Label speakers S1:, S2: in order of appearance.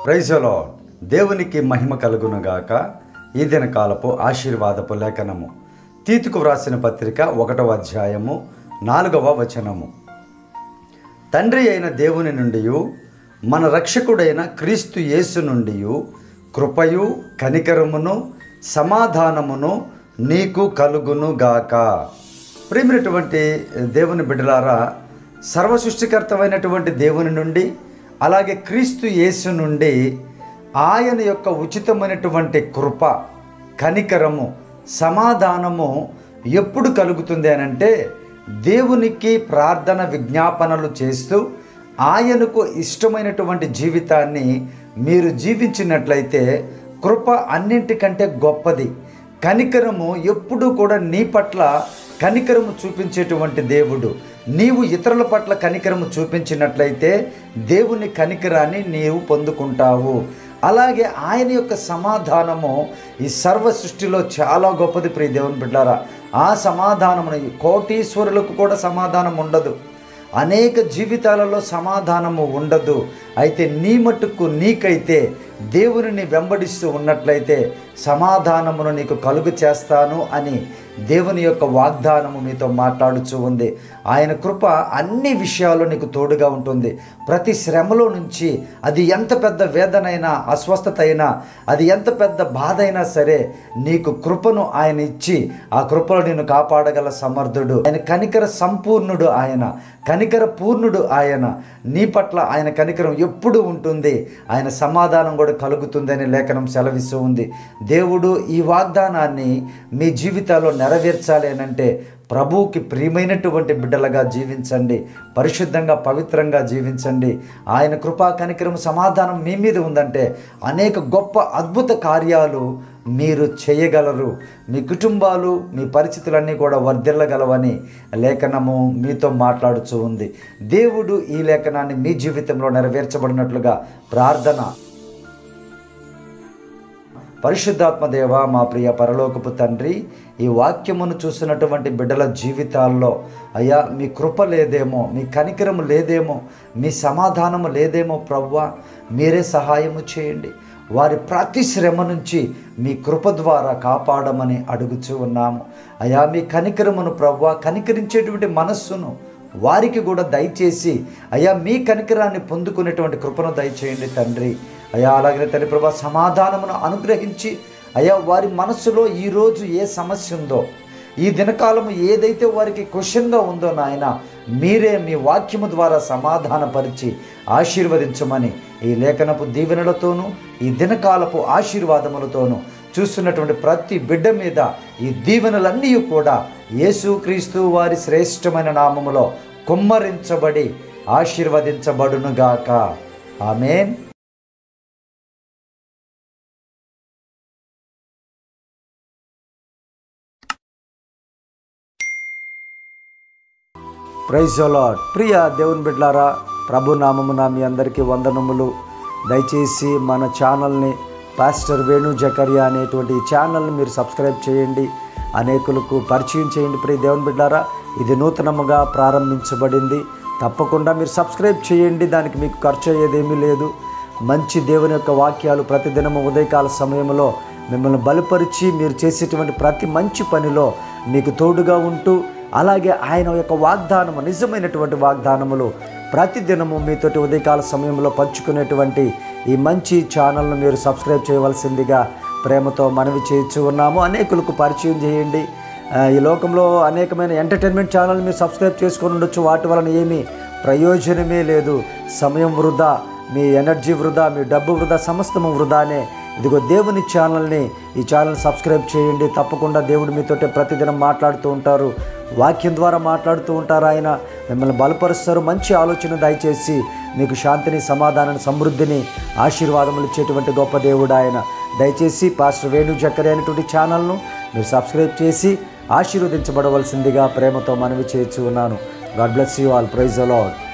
S1: ప్రైజలో దేవునికి మహిమ కలుగునుగాక ఈ దిన కాలపు ఆశీర్వాదపు లేఖనము తీతుకు వ్రాసిన పత్రిక ఒకటవ అధ్యాయము నాలుగవ వచనము తండ్రి అయిన దేవుని నుండి మన రక్షకుడైన క్రీస్తు యేసు నుండి కృపయు కనికరమును సమాధానమును నీకు కలుగును గాక ప్రేమినటువంటి దేవుని బిడ్డలారా సర్వసృష్టికర్తమైనటువంటి దేవుని నుండి అలాగే క్రీస్తు యేసు నుండి ఆయన యొక్క ఉచితమైనటువంటి కృప కనికరము సమాధానము ఎప్పుడు కలుగుతుంది అని అంటే దేవునికి ప్రార్థన విజ్ఞాపనలు చేస్తూ ఆయనకు ఇష్టమైనటువంటి జీవితాన్ని మీరు జీవించినట్లయితే కృప అన్నింటికంటే గొప్పది కనికరము ఎప్పుడూ కూడా నీ పట్ల కనికరము చూపించేటువంటి దేవుడు నీవు ఇతరుల పట్ల కనికరము చూపించినట్లయితే దేవుని కనికరాన్ని నీవు పొందుకుంటావు అలాగే ఆయన యొక్క సమాధానము ఈ సర్వ సృష్టిలో చాలా గొప్పది ప్రియ దేవుని బిడ్డారా ఆ సమాధానమును కోటీశ్వరులకు కూడా సమాధానం ఉండదు అనేక జీవితాలలో సమాధానము ఉండదు అయితే నీ మట్టుకు నీకైతే దేవునిని వెంబడిస్తూ ఉన్నట్లయితే సమాధానమును నీకు కలుగు చేస్తాను అని దేవుని యొక్క వాగ్దానము మీతో మాట్లాడుచూ ఉంది ఆయన కృప అన్ని విషయాల్లో నీకు తోడుగా ఉంటుంది ప్రతి శ్రమలో నుంచి అది ఎంత పెద్ద వేదనైనా అస్వస్థత అయినా అది ఎంత పెద్ద బాధ అయినా సరే నీకు కృపను ఆయన ఇచ్చి ఆ కృపలో నేను కాపాడగల సమర్థుడు ఆయన కనికర సంపూర్ణుడు ఆయన కనికర పూర్ణుడు ఆయన నీ పట్ల ఆయన కనికరం ఎప్పుడు ఉంటుంది ఆయన సమాధానం కూడా కలుగుతుందని లేఖనం సెలవిస్తూ ఉంది దేవుడు ఈ వాగ్దానాన్ని మీ జీవితాల్లో నెరవేర్చాలి అని అంటే ప్రభువుకి ప్రియమైనటువంటి బిడ్డలుగా జీవించండి పరిశుద్ధంగా పవిత్రంగా జీవించండి ఆయన కృపా కనికరం సమాధానం మీ మీద ఉందంటే అనేక గొప్ప అద్భుత కార్యాలు మీరు చేయగలరు మీ కుటుంబాలు మీ పరిస్థితులన్నీ కూడా వర్ధిల్లగలవని లేఖనము మీతో మాట్లాడుతూ ఉంది దేవుడు ఈ లేఖనాన్ని మీ జీవితంలో నెరవేర్చబడినట్లుగా ప్రార్థన పరిశుద్ధాత్మ దేవ మా ప్రియ పరలోకపు తండ్రి ఈ వాక్యమును చూసినటువంటి బిడ్డల జీవితాల్లో అయ్యా మీ కృప లేదేమో మీ కనికరము లేదేమో మీ సమాధానము లేదేమో ప్రవ్వా మీరే సహాయము చేయండి వారి ప్రతి శ్రమ నుంచి మీ కృప ద్వారా కాపాడమని అడుగుచూ ఉన్నాము అయా మీ కనికరమును ప్రవ్వా కనికరించేటువంటి మనస్సును వారికి కూడా దయచేసి అయ్యా మీ కనికరాన్ని పొందుకునేటువంటి కృపను దయచేయండి తండ్రి అయ్యా అలాగే తల్లి ప్రభా సమాధానమును అనుగ్రహించి అయ్యా వారి మనస్సులో ఈరోజు ఏ సమస్య ఉందో ఈ దినకాలము ఏదైతే వారికి క్వశ్చన్గా ఉందో నాయన మీరే మీ వాక్యము ద్వారా సమాధానపరిచి ఆశీర్వదించమని ఈ లేఖనపు దీవెనలతోనూ ఈ దినకాలపు ఆశీర్వాదములతోనూ చూస్తున్నటువంటి ప్రతి బిడ్డ మీద ఈ దీవెనలన్నీ కూడా యేసుక్రీస్తు వారి శ్రేష్టమైన నామములో కుమ్మరించబడి ఆశీర్వదించబడునుగాక ఆమెన్ ప్రైజ్ లాడ్ ప్రియ దేవుని బిడ్లారా ప్రభు నామమున మీ అందరికీ వందనములు దయచేసి మన ఛానల్ని పాస్టర్ వేణు జకరియా అనేటువంటి ఈ ఛానల్ని మీరు సబ్స్క్రైబ్ చేయండి అనేకులకు పరిచయం చేయండి ప్రియ దేవుని బిడ్డారా ఇది నూతనముగా ప్రారంభించబడింది తప్పకుండా మీరు సబ్స్క్రైబ్ చేయండి దానికి మీకు ఖర్చు అయ్యేదేమీ లేదు మంచి దేవుని యొక్క వాక్యాలు ప్రతిదినము ఉదయకాల సమయంలో మిమ్మల్ని బలపరిచి మీరు చేసేటువంటి ప్రతి మంచి పనిలో మీకు తోడుగా ఉంటూ అలాగే ఆయన యొక్క వాగ్దానము నిజమైనటువంటి వాగ్దానములు ప్రతిదినము మీతోటి ఉదయకాల సమయంలో పంచుకునేటువంటి ఈ మంచి ఛానల్ను మీరు సబ్స్క్రైబ్ చేయవలసిందిగా ప్రేమతో మనవి చేయించు ఉన్నాము అనేకులకు పరిచయం చేయండి ఆ, ఈ లోకంలో అనేకమైన ఎంటర్టైన్మెంట్ ఛానల్ మీరు సబ్స్క్రైబ్ చేసుకొని ఉండొచ్చు వాటి వలన ఏమీ ప్రయోజనమే లేదు సమయం వృధా మీ ఎనర్జీ వృధా మీ డబ్బు వృధా సమస్తము వృధానే ఇదిగో దేవుని ఛానల్ని ఈ ఛానల్ సబ్స్క్రైబ్ చేయండి తప్పకుండా దేవుడు మీతోటే ప్రతిదినం మాట్లాడుతూ ఉంటారు వాక్యం ద్వారా మాట్లాడుతూ ఉంటారు ఆయన మిమ్మల్ని బలపరుస్తారు మంచి ఆలోచన దయచేసి మీకు శాంతిని సమాధానాన్ని సమృద్ధిని ఆశీర్వాదములు ఇచ్చేటువంటి గొప్ప దేవుడు ఆయన దయచేసి పాస్టర్ వేణు చక్కరి అనేటువంటి ఛానల్ను మీరు సబ్స్క్రైబ్ చేసి ఆశీర్వదించబడవలసిందిగా ప్రేమతో మనవి చేర్చి ఉన్నాను God bless you all praise అలాడ్